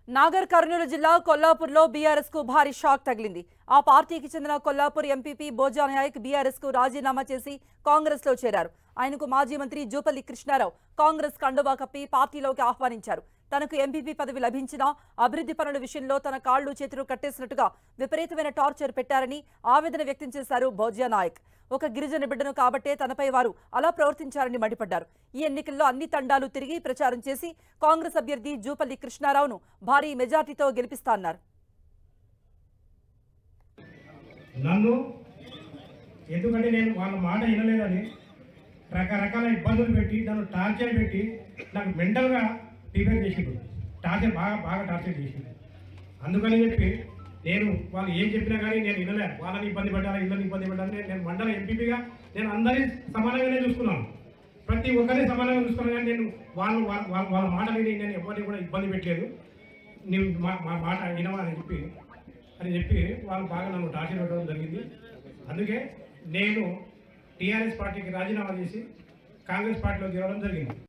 నాగర్ కర్నూలు జిల్లా కొల్లాపూర్లో బీఆర్ఎస్ కు భారీ షాక్ తగిలింది ఆ పార్టీకి చెందిన కొల్లాపూర్ ఎంపీపీ బోజా నాయక్ బీఆర్ఎస్ కు రాజీనామా చేసి కాంగ్రెస్ లో చేరారు ఆయనకు మాజీ మంత్రి జూపల్లి కృష్ణారావు కాంగ్రెస్ కండువా కప్పి పార్టీలోకి ఆహ్వానించారు తనకు ఎంపీపీ పదవి లభించినా అభివృద్ధి పనుల విషయంలో తన కాళ్లు చేతులు కట్టేసినట్టుగా విపరీతమైన టార్చర్ పెట్టారని ఆవేదన వ్యక్తం చేశారు భోజ్యా నాయక్ ఒక గిరిజన బిడ్డను కాబట్టే తనపై వారు అలా ప్రవర్తించారని మండిపడ్డారు ఈ ఎన్నికల్లో అన్ని తండాలు తిరిగి ప్రచారం చేసి కాంగ్రెస్ అభ్యర్థి జూపల్లి కృష్ణారావును భారీ మెజార్టీతో గెలిపిస్తాన్నారు నన్ను ఎందుకంటే నేను వాళ్ళ మాట వినలేదని రకరకాల ఇబ్బందులు పెట్టి నన్ను టార్చర్ పెట్టి నాకు మెంటల్గా ప్రిపేర్ చేసిండు టార్చర్ బాగా బాగా టార్చర్ చేసిండు అందుకని చెప్పి నేను వాళ్ళు ఏం చెప్పినా కానీ నేను వినలే వాళ్ళని ఇబ్బంది పడ్డాను ఇళ్ళని ఇబ్బంది పడ్డాను నేను నేను మండల ఎంపీపీగా నేను అందరినీ సమానంగానే చూసుకున్నాను ప్రతి ఒక్కరిని సమానంగా చూసుకున్నాను కానీ నేను వాళ్ళు వాళ్ళ వాళ్ళ- వాళ్ళ మాట విని నేను ఎవరిని కూడా ఇబ్బంది పెట్టలేదు నీవు మా మా మాట వినవా అని చెప్పి అని చెప్పి వాళ్ళు బాగా నన్ను టార్చర్ పెట్టడం జరిగింది అందుకే నేను టీఆర్ఎస్ పార్టీకి రాజీనామా చేసి కాంగ్రెస్ పార్టీలో చేరడం జరిగింది